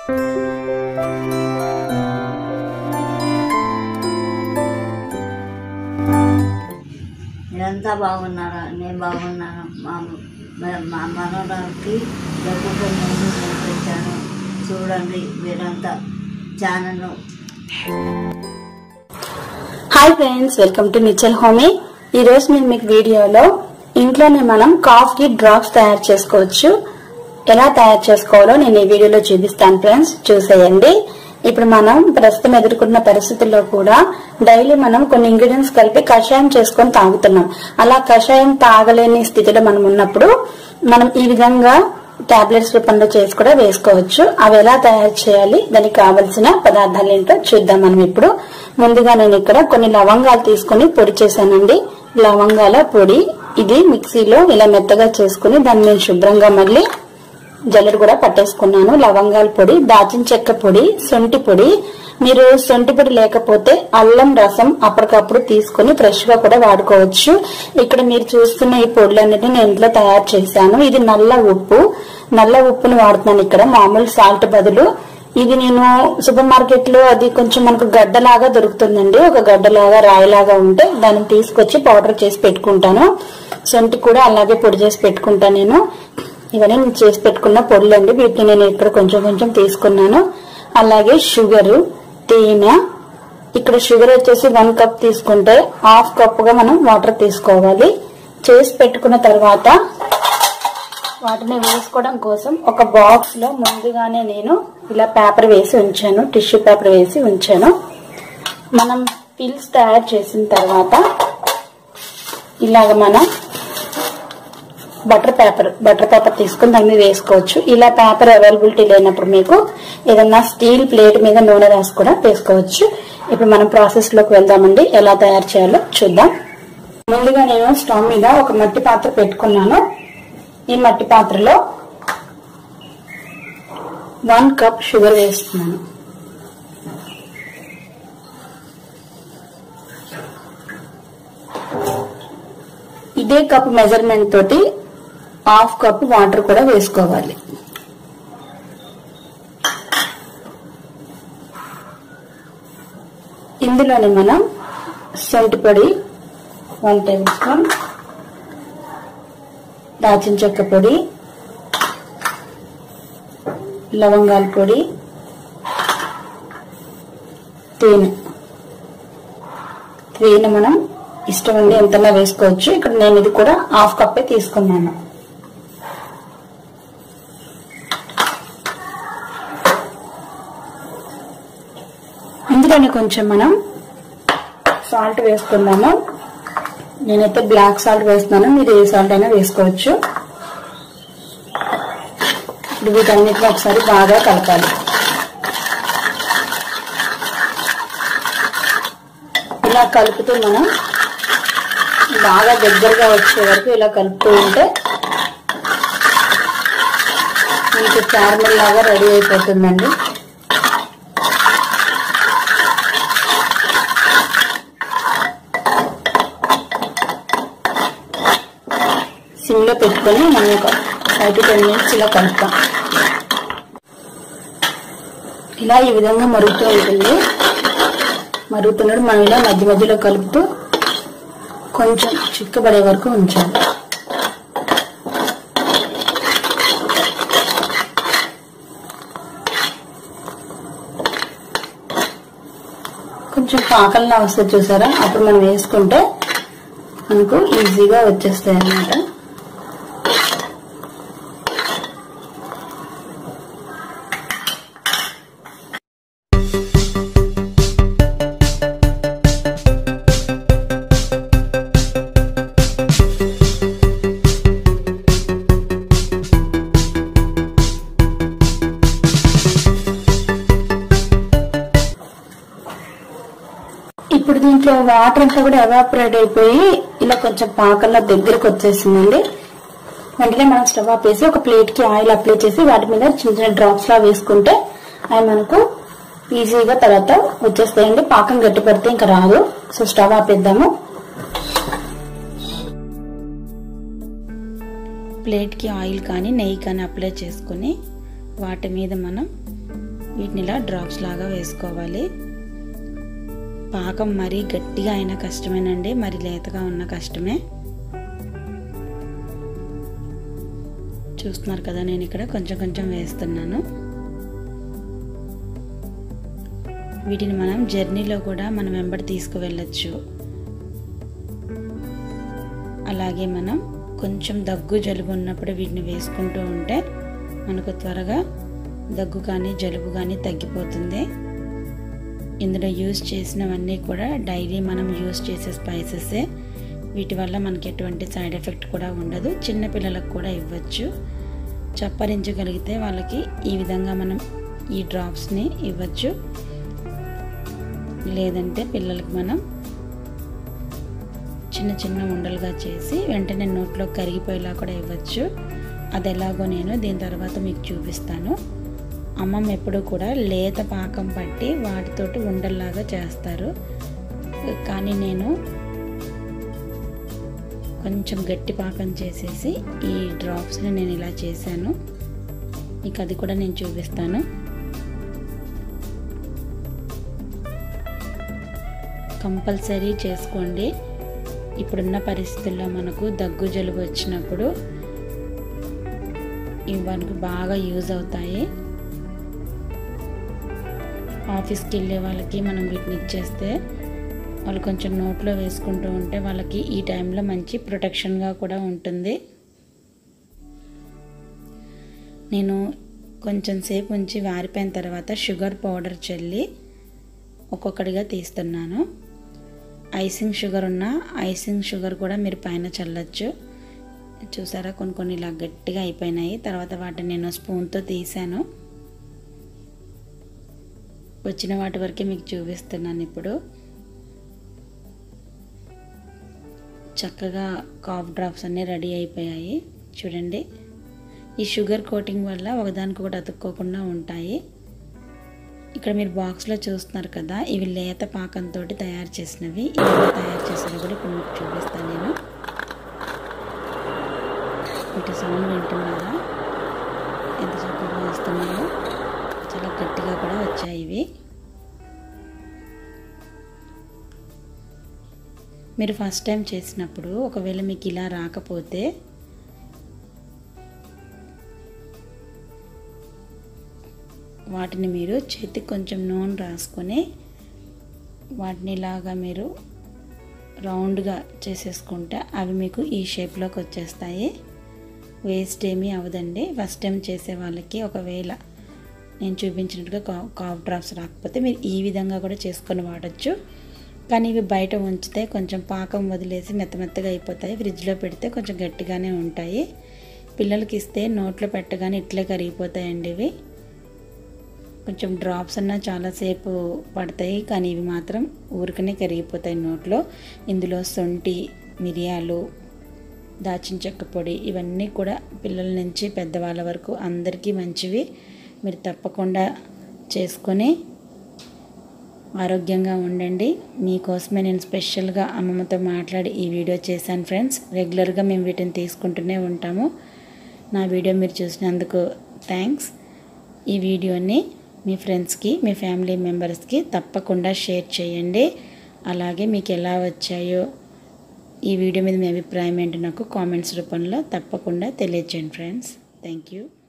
మీరంతా బాగున్నారా నేను బాగున్నాను మా మా- మా మనవరాలకి లేకపోతే నేను పెట్టాను చూడండి మీరంతా channel hi friends welcome to నిచ్చల్ హోమీ ఈ రోజు నేను మీకు వీడియోలో ఇంట్లోనే మనం కాఫీ డ్రాప్స్ తయారు చేసుకోవచ్చు ఎలా తయారు చేసుకోవాలో నేను ఈ వీడియోలో చూపిస్తాను ఫ్రెండ్స్ చూసేయండి ఇప్పుడు మనం ప్రస్తుతం ఎదుర్కొన్న పరిస్థితుల్లో కూడా డైలీ మనం కొన్ని ఇంగ్రీడియంట్స్ కలిపి కషాయం చేసుకొని తాగుతున్నాం అలా కషాయం తాగలేని స్థితిలో మనం ఉన్నప్పుడు మనం ఈ విధంగా టాబ్లెట్స్ రూపంలో చేసి కూడా వేసుకోవచ్చు అవి ఎలా తయారు చేయాలి దానికి కావలసిన పదార్థాలు ఏంటో చూద్దాం మనం ఇప్పుడు ముందుగా నేను ఇక్కడ కొన్ని లవంగాలు తీసుకుని పొడి చేశానండి లవంగాల పొడి ఇది మిక్సీలో ఇలా మెత్తగా చేసుకుని దాన్ని నేను శుభ్రంగా మళ్ళీ జల్లెడ కూడా పట్టేసుకున్నాను లవంగాల పొడి దాచిన చెక్క పొడి సొంటి పొడి మీరు సొంటి పొడి లేకపోతే అల్లం రసం అప్పటికప్పుడు తీసుకుని ఫ్రెష్ గా కూడా వాడుకోవచ్చు ఇక్కడ మీరు చూస్తున్న ఈ పొడులన్నిటిని నేను ఇంట్లో తయారు చేశాను ఇది నల్ల ఉప్పు నల్ల ఉప్పుని వాడుతున్నాను ఇక్కడ మామూలు సాల్ట్ బదులు ఇది నేను సూపర్ మార్కెట్ లో అది కొంచెం మనకు గడ్డలాగా దొరుకుతుందండి ఒక గడ్డలాగా రాయిలాగా ఉంటే దాన్ని తీసుకొచ్చి పౌడర్ చేసి పెట్టుకుంటాను సొంటి కూడా అలాగే పొడి చేసి పెట్టుకుంటాను నేను ఇవన్నీ నేను చేసి పెట్టుకున్న పొడులండి వీటిని నేను ఇక్కడ కొంచెం కొంచెం తీసుకున్నాను అలాగే షుగర్ తేనె ఇక్కడ షుగర్ వచ్చేసి వన్ కప్ తీసుకుంటే హాఫ్ కప్ గా మనం వాటర్ తీసుకోవాలి చేసి పెట్టుకున్న తర్వాత వాటిని వేసుకోవడం కోసం ఒక బాక్స్ లో ముందుగానే నేను ఇలా పేపర్ వేసి ఉంచాను టిష్యూ పేపర్ వేసి ఉంచాను మనం పిల్స్ తయారు చేసిన తర్వాత ఇలాగ మనం బటర్ పేపర్ బటర్ పేపర్ తీసుకుని దాని మీద వేసుకోవచ్చు ఇలా పేపర్ అవైలబిలిటీ లేనప్పుడు మీకు ఏదన్నా స్టీల్ ప్లేట్ మీద నూనె రాసి కూడా వేసుకోవచ్చు ఇప్పుడు మనం ప్రాసెస్ లోకి వెళ్దామండి ఎలా తయారు చేయాలో చూద్దాం ముందుగా నేను స్టవ్ మీద ఒక మట్టి పాత్ర పెట్టుకున్నాను ఈ మట్టి పాత్రలో వన్ కప్ షుగర్ వేస్తున్నాను ఇదే కప్ మెజర్మెంట్ తోటి హాఫ్ కప్ వాటర్ కూడా వేసుకోవాలి ఇందులోనే మనం సొంటి పొడి వన్ టేబుల్ స్పూన్ దాచిన చెక్క పొడి లవంగాల పొడి తేనె తేనె మనం ఇష్టం ఉండి ఎంతలా వేసుకోవచ్చు ఇక్కడ నేను ఇది కూడా హాఫ్ కప్పే తీసుకున్నాను ఇందులోనే కొంచెం మనం సాల్ట్ వేసుకుందాము నేనైతే బ్లాక్ సాల్ట్ వేస్తున్నాను మీరు ఏ సాల్ట్ అయినా వేసుకోవచ్చు ఇప్పుడు వీటన్నిటిని ఒకసారి బాగా కలపాలి ఇలా కలుపుతూ మనం బాగా దగ్గరగా వచ్చే వరకు ఇలా కలుపుతూ ఉంటే మీకు క్యారమల్ లాగా రెడీ అయిపోతుందండి సిమ్లో పెట్టుకొని మనం ఒక ఫైవ్ టు టెన్ మినిట్స్ ఇలా కలుపుతాం ఇలా ఈ విధంగా మరుగుతూ ఉంటుంది మరుగుతున్నప్పుడు మనం ఇలా మధ్య మధ్యలో కలుపుతూ కొంచెం చిక్కబడే వరకు ఉంచాలి కొంచెం పాకల్లా వస్తుంది చూసారా అప్పుడు మనం వేసుకుంటే మనకు ఈజీగా వచ్చేస్తాయి అన్నమాట ఇప్పుడు దీంట్లో వాటర్ అంతా కూడా ఎవాపరేట్ అయిపోయి ఇలా కొంచెం పాకల్లా దగ్గరకు వచ్చేసిందండి వెంటనే మనం స్టవ్ ఆపేసి ఒక ప్లేట్ కి ఆయిల్ అప్లై చేసి వాటి మీద చిన్న చిన్న డ్రాప్స్ లా వేసుకుంటే అవి మనకు ఈజీగా తర్వాత వచ్చేస్తాయండి పాకం గట్టి పడితే ఇంకా రాదు సో స్టవ్ ఆపేద్దాము ప్లేట్కి ఆయిల్ కానీ నెయ్యి కానీ అప్లై చేసుకొని వాటి మీద మనం వీటిని ఇలా డ్రాప్స్ లాగా వేసుకోవాలి పాకం మరీ గట్టిగా అయినా కష్టమేనండి మరి లేతగా ఉన్న కష్టమే చూస్తున్నారు కదా నేను ఇక్కడ కొంచెం కొంచెం వేస్తున్నాను వీటిని మనం జర్నీలో కూడా మనం వెంబడి తీసుకువెళ్ళచ్చు అలాగే మనం కొంచెం దగ్గు జలుబు ఉన్నప్పుడు వీటిని వేసుకుంటూ ఉంటే మనకు త్వరగా దగ్గు కానీ జలుబు కానీ తగ్గిపోతుంది ఇందులో యూస్ చేసినవన్నీ కూడా డైలీ మనం యూస్ చేసే స్పైసెసే వీటి వల్ల మనకి ఎటువంటి సైడ్ ఎఫెక్ట్ కూడా ఉండదు చిన్నపిల్లలకు కూడా ఇవ్వచ్చు చప్పరించగలిగితే వాళ్ళకి ఈ విధంగా మనం ఈ డ్రాప్స్ని ఇవ్వచ్చు లేదంటే పిల్లలకి మనం చిన్న చిన్న ఉండలుగా చేసి వెంటనే నోట్లో కరిగిపోయేలా కూడా ఇవ్వచ్చు అది ఎలాగో నేను దీని తర్వాత మీకు చూపిస్తాను అమ్మమ్మ ఎప్పుడు కూడా లేత పాకం పట్టి వాటితోటి ఉండల్లాగా చేస్తారు కానీ నేను కొంచెం గట్టి పాకం చేసేసి ఈ డ్రాప్స్ని నేను ఇలా చేశాను మీకు అది కూడా నేను చూపిస్తాను కంపల్సరీ చేసుకోండి ఇప్పుడున్న పరిస్థితుల్లో మనకు దగ్గు జలుబు వచ్చినప్పుడు ఇవి మనకు బాగా యూజ్ అవుతాయి ఆఫీస్కి వెళ్ళే వాళ్ళకి మనం వీటిని ఇచ్చేస్తే వాళ్ళు కొంచెం నోట్లో వేసుకుంటూ ఉంటే వాళ్ళకి ఈ టైంలో మంచి ప్రొటెక్షన్గా కూడా ఉంటుంది నేను కొంచెం సేపు ఉంచి వారిపోయిన తర్వాత షుగర్ పౌడర్ చల్లి ఒక్కొక్కటిగా తీస్తున్నాను ఐసింగ్ షుగర్ ఉన్న ఐసింగ్ షుగర్ కూడా మీరు పైన చల్లచ్చు చూసారా కొన్ని కొన్ని ఇలా గట్టిగా అయిపోయినాయి తర్వాత వాటిని నేను స్పూన్తో తీసాను వచ్చిన వాటి వరకే మీకు చూపిస్తున్నాను ఇప్పుడు చక్కగా కాఫ్ డ్రాప్స్ అన్నీ రెడీ అయిపోయాయి చూడండి ఈ షుగర్ కోటింగ్ వల్ల ఒకదానికి ఒకటి అతుక్కోకుండా ఉంటాయి ఇక్కడ మీరు బాక్స్లో చూస్తున్నారు కదా ఇవి లేత పాకంతో తయారు చేసినవి ఇవి ఎలా తయారు చేసినవి కూడా ఇప్పుడు మీకు చూపిస్తాను నేను వీటి సౌండ్ వింటున్నారా ఎంత చక్కగా వస్తున్నాయో చాలా గట్టిగా కూడా వచ్చాయి ఇవి మీరు ఫస్ట్ టైం చేసినప్పుడు ఒకవేళ మీకు ఇలా రాకపోతే వాటిని మీరు చేతికి కొంచెం నూనె రాసుకొని వాటిని ఇలాగా మీరు రౌండ్గా చేసేసుకుంటే అవి మీకు ఈ షేప్లోకి వచ్చేస్తాయి వేస్ట్ ఏమీ అవదండి ఫస్ట్ టైం చేసే వాళ్ళకి ఒకవేళ నేను చూపించినట్టుగా కా కాఫ్ డ్రాప్స్ రాకపోతే మీరు ఈ విధంగా కూడా చేసుకొని వాడచ్చు కానీ ఇవి బయట ఉంచితే కొంచెం పాకం వదిలేసి మెత్త మెత్తగా అయిపోతాయి ఫ్రిడ్జ్లో పెడితే కొంచెం గట్టిగానే ఉంటాయి పిల్లలకి ఇస్తే నోట్లో పెట్టగానే ఇట్లే కరిగిపోతాయండి ఇవి కొంచెం డ్రాప్స్ అన్నా చాలాసేపు పడతాయి కానీ ఇవి మాత్రం ఊరికనే కరిగిపోతాయి నోట్లో ఇందులో సొంటి మిరియాలు దాచిన చెక్క పొడి ఇవన్నీ కూడా పిల్లల నుంచి పెద్దవాళ్ళ వరకు అందరికీ మంచివి మీరు తప్పకుండా చేసుకొని ఆరోగ్యంగా ఉండండి మీకోసమే నేను స్పెషల్గా అమ్మమ్మతో మాట్లాడి ఈ వీడియో చేశాను ఫ్రెండ్స్ రెగ్యులర్గా మేము వీటిని తీసుకుంటూనే ఉంటాము నా వీడియో మీరు చూసినందుకు థ్యాంక్స్ ఈ వీడియోని మీ ఫ్రెండ్స్కి మీ ఫ్యామిలీ మెంబర్స్కి తప్పకుండా షేర్ చేయండి అలాగే మీకు ఎలా వచ్చాయో ఈ వీడియో మీద మీ అభిప్రాయం ఏంటో నాకు కామెంట్స్ రూపంలో తప్పకుండా తెలియచేయండి ఫ్రెండ్స్ థ్యాంక్ యూ